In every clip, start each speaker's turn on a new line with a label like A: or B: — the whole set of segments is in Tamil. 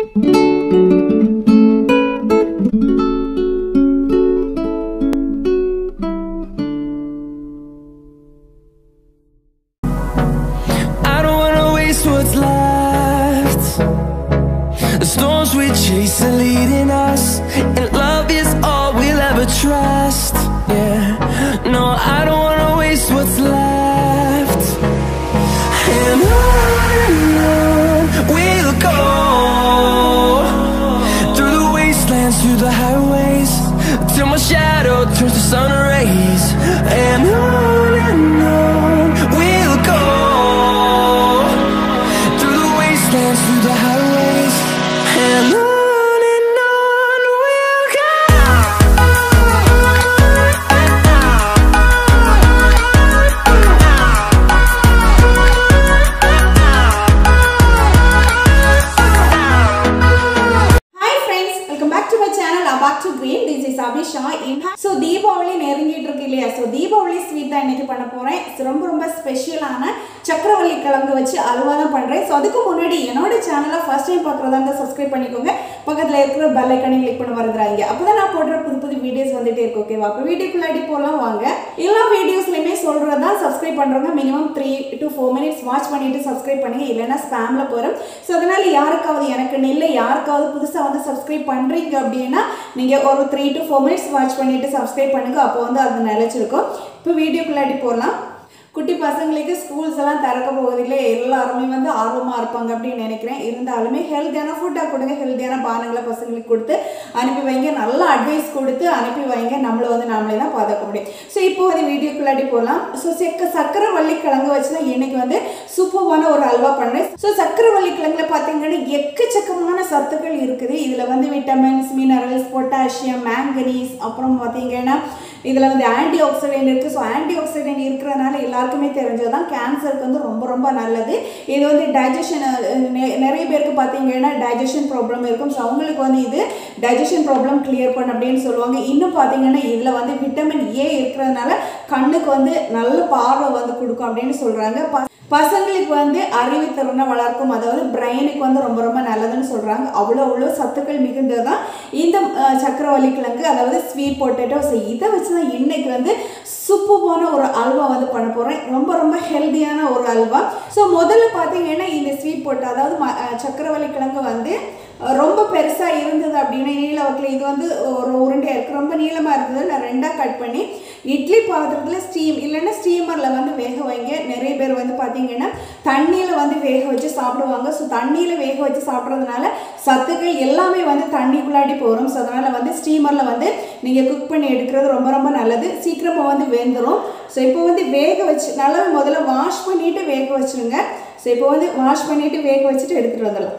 A: I don't wanna waste what's left. The storms we chase are leading us, and love is all we'll ever trust. Yeah, no, I don't wanna waste what's left. And on and on we'll go through the wastelands, through the highways, till my shadow turns to sun rays. And on and on we'll go through the wastelands, through the highways, and on and on we'll
B: hi friends welcome back to my channel aback to green this is Abisha so Deepavali நெருங்கிட்டு இருக்கு இல்லையா ஸோ தீபாவளி ஸ்வீட் தான் இன்னைக்கு பண்ண போகிறேன் ரொம்ப ரொம்ப ஸ்பெஷலான சக்கரவள்ளி கிழங்கு வச்சு அல்வா தான் பண்ணுறேன் ஸோ அதுக்கு முன்னாடி என்னோட சேனலை ஃபர்ஸ்ட் டைம் பார்க்குறதா இருந்தால் சப்ஸ்கிரைப் பண்ணிக்கோங்க பக்கத்தில் இருக்கிற பெல் ஐக்கனை கிளிக் பண்ண மறந்துடாதீங்க அப்போ தான் நான் போடுற புது புது வீடியோஸ் வந்துட்டே இருக்கு ஓகேவா அப்போ வீடியோக்குள்ளாடி போகலாம் வாங்க எல்லா வீடியோஸ்லையுமே சொல்கிறது தான் சப்ஸ்கிரைப் பண்ணுறவங்க minimum three to four minutes watch பண்ணிட்டு சப்ஸ்கிரைப் பண்ணுங்க இல்லைன்னா ஸ்பேமில் போகிறோம் ஸோ அதனால யாருக்காவது எனக்கு நெல்லை யாருக்காவது புதுசாக வந்து சப்ஸ்கிரைப் பண்ணுறீங்க அப்படின்னா நீங்கள் ஒரு three to four minutes watch பண்ணிட்டு சப்ஸ்கிரைப் பண்ணுங்க அப்போ வந்து அது நிலச்சிருக்கும் இப்போ வீடியோக்குள்ளாடி போகலாம் குட்டி பசங்களுக்கு ஸ்கூல்ஸ் எல்லாம் திறக்க போவதில்லை எல்லாருமே வந்து ஆர்வமாக இருப்பாங்க அப்படின்னு நினைக்கிறேன் இருந்தாலுமே ஹெல்த்தியான ஃபுட்டாக கொடுங்க ஹெல்த்தியான பானங்களை பசங்களுக்கு கொடுத்து அனுப்பி வைங்க நல்ல அட்வைஸ் கொடுத்து அனுப்பி வைங்க நம்மளை வந்து நாமளே தான் பார்த்துக்க முடியும் ஸோ இப்போ வந்து வீடியோக்குள்ளாடி போகலாம் ஸோ செக்க சக்கரை வள்ளி கிழங்கு வச்சு தான் இன்னைக்கு வந்து சூப்பரான ஒரு அல்வா பண்ணுறேன் ஸோ சக்கரை வள்ளி கிழங்குல பார்த்தீங்கன்னா எக்கச்சக்கமான சத்துக்கள் இருக்குது இதில் வந்து விட்டமின்ஸ் மினரல்ஸ் பொட்டாசியம் மேங்கனீஸ் அப்புறம் பார்த்தீங்கன்னா இதில் வந்து ஆன்டி ஆக்சிடென்ட் இருக்குது ஸோ ஆன்டி ஆக்சிடென்ட் இருக்கிறதுனால எல்லாருக்குமே தெரிஞ்சது தான் கேன்சருக்கு வந்து ரொம்ப ரொம்ப நல்லது இது வந்து டைஜஷன் நிறைய பேருக்கு பார்த்தீங்கன்னா டைஜஷன் ப்ராப்ளம் இருக்கும் ஸோ அவங்களுக்கு வந்து இது டைஜஷன் ப்ராப்ளம் கிளியர் பண்ண அப்படின்னு சொல்லுவாங்க இன்னும் பார்த்தீங்கன்னா இதில் வந்து விட்டமின் ஏ இருக்கிறதுனால கண்ணுக்கு வந்து நல்ல பார்வை வந்து கொடுக்கும் அப்படின்னு சொல்கிறாங்க பசங்களுக்கு வந்து அறிவு திறனை வளர்க்கும் அதாவது பிரெயினுக்கு வந்து ரொம்ப ரொம்ப நல்லதுன்னு சொல்கிறாங்க அவ்வளோ அவ்வளோ சத்துக்கள் மிகுந்தது தான் இந்த அஹ், சக்கரவள்ளி கிழங்கு அதாவது ஸ்வீட் பொட்டேட்டோ ஸோ இதை வச்சு தான் இன்னைக்கு வந்து சூப்பரான ஒரு அல்வா வந்து பண்ண போகிறேன் ரொம்ப ரொம்ப ஹெல்த்தியான ஒரு அல்வா ஸோ முதல்ல பார்த்தீங்கன்னா இந்த ஸ்வீட் பொட்டு அதாவது ம- அஹ், சக்கரவள்ளி கிழங்கு வந்து அஹ், ரொம்ப பெருசாக இருந்தது அப்படின்னா நீள வாக்கில் இது வந்து ஒரு உருண்டையாக இருக்குது ரொம்ப நீளமாக இருந்தது நான் ரெண்டாக கட் பண்ணி இட்லி பாத்திரத்தில் ஸ்டீம் இல்லைன்னா ஸ்டீமரில் வந்து வேக வைங்க நிறைய பேர் வந்து பார்த்தீங்கன்னா தண்ணியில் வந்து வேக வச்சு சாப்பிடுவாங்க ஸோ தண்ணியில் வேக வச்சு சாப்பிட்றதுனால சத்துக்கள் எல்லாமே வந்து தண்ணிக்குள்ளாடி போகிறோம் ஸோ அதனால் வந்து ஸ்டீமரில் வந்து நீங்கள் குக் பண்ணி எடுக்கிறது ரொம்ப ரொம்ப நல்லது சீக்கிரமாக வந்து வெந்துடும் ஸோ இப்போ வந்து வேக வச்சு நல்லா முதல்ல வாஷ் பண்ணிவிட்டு வேக வச்சுருங்க ஸோ இப்போ வந்து வாஷ் பண்ணிவிட்டு வேக வச்சுட்டு எடுத்துகிட்டு வந்துடலாம்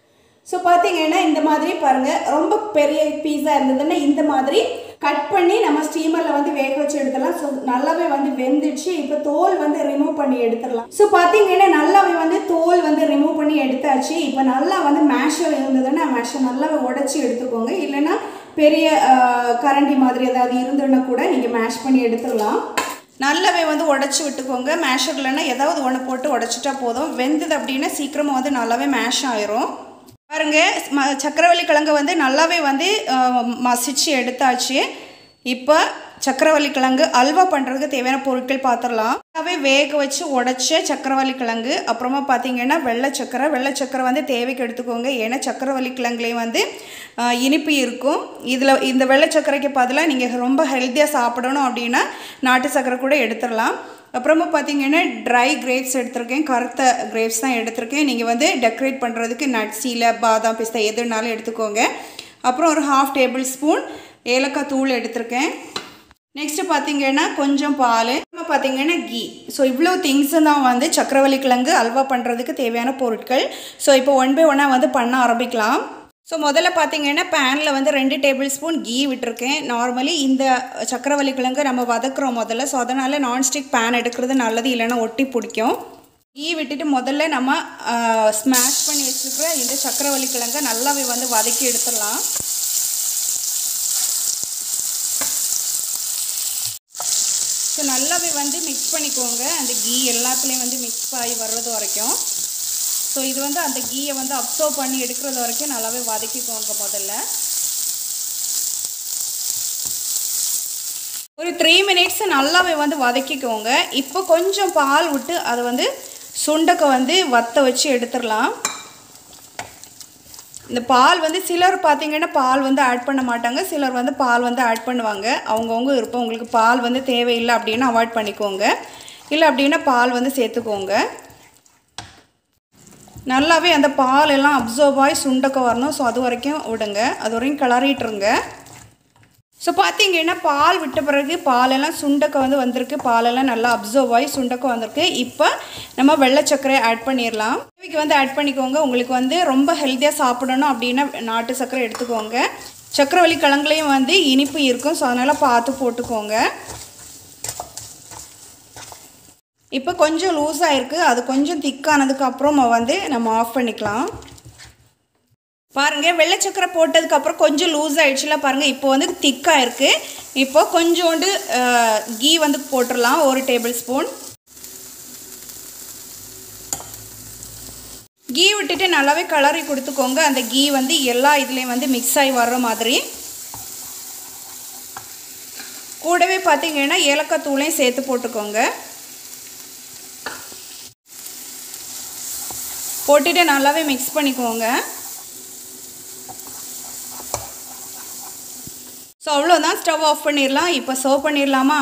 B: ஸோ பார்த்தீங்கன்னா இந்த மாதிரி பாருங்கள் ரொம்ப பெரிய பீஸா இருந்ததுன்னா இந்த மாதிரி கட் பண்ணி நம்ம ஸ்டீமரில் வந்து வேக வச்சு எடுத்துடலாம் ஸோ நல்லாவே வந்து வெந்துடுச்சு இப்போ தோல் வந்து ரிமூவ் பண்ணி எடுத்துடலாம் ஸோ பார்த்தீங்கன்னா நல்லாவே வந்து தோல் வந்து ரிமூவ் பண்ணி எடுத்தாச்சு இப்போ நல்லா வந்து மேஷர் இருந்ததுன்னா மேஷர் நல்லாவே உடச்சி எடுத்துக்கோங்க இல்லைன்னா பெரிய ஆஹ், கரண்டி மாதிரி ஏதாவது இருந்ததுன்னா கூட நீங்கள் மேஷ் பண்ணி எடுத்துடலாம் நல்லாவே வந்து உடச்சி விட்டுக்கோங்க மேஷர் இல்லைன்னா ஏதாவது ஒன்று போட்டு உடச்சிட்டா போதும் வெந்தது அப்படின்னா சீக்கிரமாக வந்து நல்லாவே மேஷ் ஆயிரும் பாருங்க ம சக்கரவள்ளி கிழங்கு வந்து நல்லாவே வந்து அஹ், மசிச்சு எடுத்தாச்சு இப்போ சக்கரவள்ளி கிழங்கு அல்வா பண்ணுறதுக்கு தேவையான பொருட்கள் பார்த்துடலாம் நல்லாவே வேக வச்சு உடச்ச சக்கரவள்ளி கிழங்கு அப்புறமா பார்த்தீங்கன்னா வெள்ளை சக்கரை வெள்ளை சக்கரை வந்து தேவைக்கு எடுத்துக்கோங்க ஏன்னா சக்கரவள்ளி கிழங்குலேயும் வந்து அஹ், இனிப்பு இருக்கும் இதில் இந்த வெள்ளை சக்கரைக்கு பதிலாக நீங்கள் ரொம்ப ஹெல்த்தியாக சாப்பிடணும் அப்படின்னா நாட்டு சக்கரை கூட எடுத்துடலாம் அப்புறமா பார்த்தீங்கன்னா ட்ரை கிரேப்ஸ் எடுத்திருக்கேன் கருத்த கிரேப்ஸ் தான் எடுத்திருக்கேன் நீங்கள் வந்து டெக்கரேட் பண்ணுறதுக்கு நட்ஸில் பாதாம் பிஸ்தா எதுனாலும் எடுத்துக்கோங்க அப்புறம் ஒரு ஹாஃப் டேபிள் ஸ்பூன் ஏலக்காய் தூள் எடுத்திருக்கேன் நெக்ஸ்ட்டு பார்த்தீங்கன்னா கொஞ்சம் பால் அப்புறமா பார்த்தீங்கன்னா கீ ஸோ இவ்வளோ திங்ஸும் தான் வந்து சக்கரவள்ளி கிழங்கு அல்வா பண்ணுறதுக்கு தேவையான பொருட்கள் ஸோ இப்போ ஒன் பை ஒன்னாக வந்து பண்ண ஆரம்பிக்கலாம் ஸோ முதல்ல பார்த்தீங்கன்னா பேனில் வந்து ரெண்டு டேபிள் ஸ்பூன் கீ விட்டுருக்கேன் நார்மலி இந்த சக்கரவள்ளி கிழங்கு நம்ம வதக்குறோம் முதல்ல ஸோ அதனால் நான்ஸ்டிக் பேன் எடுக்கிறது நல்லது இல்லைன்னா ஒட்டி பிடிக்கும் கீ விட்டுட்டு முதல்ல நம்ம ஸ்மாஷ் பண்ணி வச்சுருக்கிற இந்த சக்கரவள்ளி கிழங்கை நல்லாவே வந்து வதக்கி எடுத்துடலாம் ஸோ நல்லாவே வந்து மிக்ஸ் பண்ணிக்கோங்க அந்த கீ எல்லாத்துலேயும் வந்து மிக்ஸ் ஆகி வர்றது வரைக்கும் ஸோ இது வந்து அந்த கீயை வந்து அப்சர்வ் பண்ணி எடுக்கிறது வரைக்கும் நல்லாவே வதக்கிக்கோங்க முதல்ல ஒரு த்ரீ மினிட்ஸ் நல்லாவே வந்து வதக்கிக்கோங்க இப்போ கொஞ்சம் பால் விட்டு அதை வந்து சுண்டக்கை வந்து வத்த வச்சு எடுத்துடலாம் இந்த பால் வந்து சிலர் பார்த்தீங்கன்னா பால் வந்து ஆட் பண்ண மாட்டாங்க சிலர் வந்து பால் வந்து ஆட் பண்ணுவாங்க அவங்கவுங்க விருப்பம் உங்களுக்கு பால் வந்து தேவையில்லை அப்படின்னா அவாய்ட் பண்ணிக்கோங்க இல்லை அப்படின்னா பால் வந்து சேர்த்துக்கோங்க நல்லாவே அந்த பால் எல்லாம் அப்சர்வ் ஆகி சுண்டக்க வரணும் ஸோ அது வரைக்கும் விடுங்க அது வரைக்கும் கிளறிட்டுருங்க ஸோ பார்த்தீங்கன்னா பால் விட்ட பிறகு பாலெல்லாம் சுண்டக்க வந்து வந்திருக்கு பாலெல்லாம் நல்லா அப்சர்வ் ஆகி சுண்டக்க வந்திருக்கு இப்போ நம்ம வெள்ளை சர்க்கரை ஆட் பண்ணிடலாம் தேவைக்கு வந்து ஆட் பண்ணிக்கோங்க உங்களுக்கு வந்து ரொம்ப ஹெல்த்தியாக சாப்பிடணும் அப்படின்னா நாட்டு சர்க்கரை எடுத்துக்கோங்க சக்கரவள்ளி கிழங்குலையும் வந்து இனிப்பு இருக்கும் ஸோ அதனால் பார்த்து போட்டுக்கோங்க இப்போ கொஞ்சம் லூஸாக இருக்குது அது கொஞ்சம் திக்கானதுக்கு அப்புறமா வந்து நம்ம ஆஃப் பண்ணிக்கலாம் பாருங்கள் வெள்ளை சக்கரை போட்டதுக்கப்புறம் கொஞ்சம் லூஸ் ஆகிடுச்சுல பாருங்கள் இப்போ வந்து திக்காக இருக்குது இப்போ கொஞ்சோண்டு கீ வந்து போட்டுடலாம் ஒரு டேபிள் ஸ்பூன் கீ விட்டுட்டு நல்லாவே கலரி கொடுத்துக்கோங்க அந்த கீ வந்து எல்லா இதுலேயும் வந்து மிக்ஸ் ஆகி வர்ற மாதிரி கூடவே பார்த்தீங்கன்னா ஏலக்காய் தூளையும் சேர்த்து போட்டுக்கோங்க போட்டுட்டு நல்லாவே மிக்ஸ் பண்ணிக்கோங்க ஸோ அவ்வளோதான் ஸ்டவ் ஆஃப் பண்ணிடலாம் இப்போ சர்வ் பண்ணிடலாமா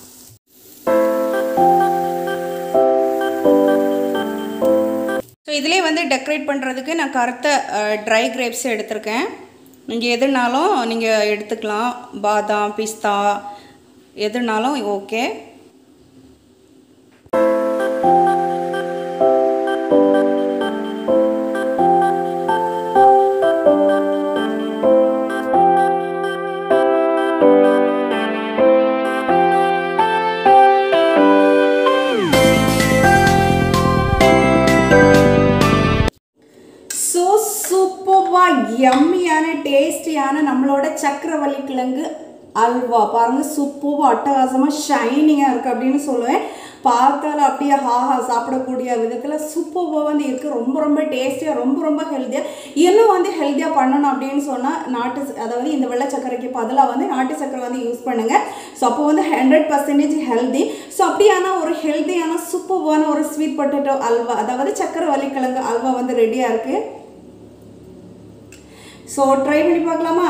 B: ஸோ இதிலே வந்து டெக்கரேட் பண்ணுறதுக்கு நான் கருத்த ட்ரை கிரேப்ஸ் எடுத்திருக்கேன் நீங்கள் எதுனாலும் நீங்கள் எடுத்துக்கலாம் பாதாம் பிஸ்தா எதுனாலும் ஓகே ஸோ சூப்பர்வாக யம்மியான டேஸ்டியான நம்மளோட சக்கரவள்ளி கிழங்கு அல்வா பாருங்கள் சூப்பர்வாக அட்டகாசமாக ஷைனிங்காக இருக்குது அப்படின்னு சொல்லுவேன் பார்த்தால அப்படியே ஹாஹா சாப்பிடக்கூடிய விதத்தில் சூப்பர்வாக வந்து இருக்குது ரொம்ப ரொம்ப டேஸ்டியாக ரொம்ப ரொம்ப ஹெல்த்தியாக இன்னும் வந்து ஹெல்த்தியாக பண்ணணும் அப்படின்னு சொன்னால் நாட்டு ச- அதாவது இந்த வெள்ளை சக்கரைக்கு பதிலாக வந்து நாட்டு சக்கரை வந்து யூஸ் பண்ணுங்கள் ஸோ அப்போ வந்து ஹண்ட்ரட் பர்சன்டேஜ் ஹெல்தி ஸோ அப்படியான ஒரு ஹெல்த்தியான சூப்பர்வான ஒரு ஸ்வீட் பொட்டேட்டோ அல்வா அதாவது சக்கரவள்ளி கிழங்கு அல்வா வந்து ரெடியாக இருக்குது ஸோ ட்ரை பண்ணி பார்க்கலாமா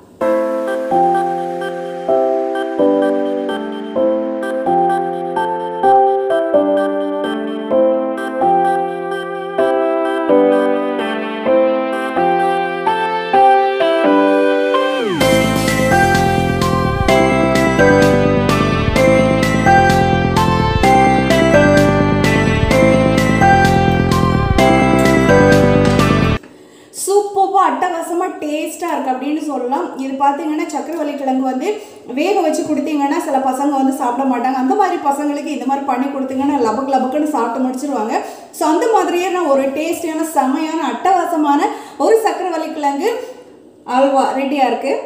B: சூப்பராக அட்டகாசமாக டேஸ்ட்டாக இருக்குது அப்படின்னு சொல்லலாம் இது பார்த்தீங்கன்னா சக்கரவள்ளி கிழங்கு வந்து வேக வச்சு கொடுத்தீங்கன்னா சில பசங்க வந்து சாப்பிட மாட்டாங்க அந்த மாதிரி பசங்களுக்கு இந்த மாதிரி பண்ணி கொடுத்தீங்கன்னா லபக் லபக்குன்னு சாப்பிட்டு முடிச்சிருவாங்க ஸோ அந்த மாதிரியே நான் ஒரு டேஸ்டியான செமையான அட்டகாசமான ஒரு சக்கரவள்ளி கிழங்கு அல்வா ரெடியாக இருக்குது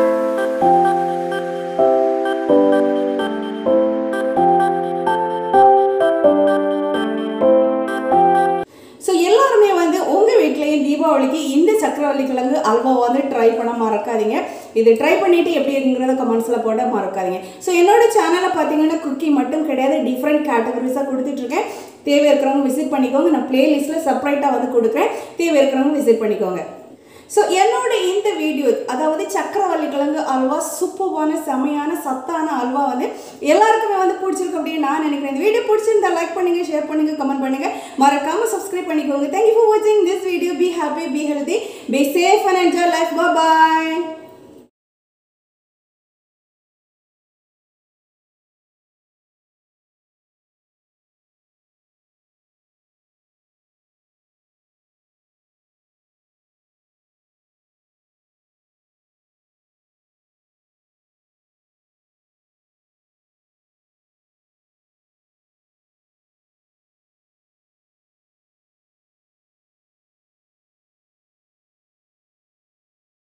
B: ஸோ எல்லாருமே வந்து உங்கள் வீட்லேயும் தீபாவளிக்கு இந்த சக்கரவள்ளி கிழங்கு அல்வா வந்து ட்ரை பண்ண மறக்காதீங்க இது ட்ரை பண்ணிவிட்டு எப்படி இருக்குங்கிறத கமெண்ட்ஸில் போட மறக்காதீங்க ஸோ என்னோட சேனலை பார்த்தீங்கன்னா குக்கி மட்டும் கிடையாது டிஃப்ரெண்ட் கேட்டகரிஸாக கொடுத்துட்ருக்கேன் தேவை இருக்கிறவங்க விசிட் பண்ணிக்கோங்க நான் பிளேலிஸ்ட்டில் செப்பரேட்டாக வந்து கொடுக்குறேன் தேவை இருக்கிறவங்க விசிட் பண்ணிக்கோங்க ஸோ என்னோட இந்த வீடியோ அதாவது சக்கரவள்ளி கிழங்கு அல்வா சூப்பர்வான செமையான சத்தான அல்வா வந்து எல்லாருக்குமே வந்து பிடிச்சிருக்கு அப்படின்னு நான் நினைக்கிறேன் இந்த வீடியோ பிடிச்சிருந்தா லைக் பண்ணுங்க ஷேர் பண்ணுங்க கமெண்ட் பண்ணுங்க மறக்காம சப்ஸ்கிரைப் பண்ணிக்கோங்க தேங்க்யூ ஃபார் வாட்சிங் this video be happy be healthy be safe and enjoy life bye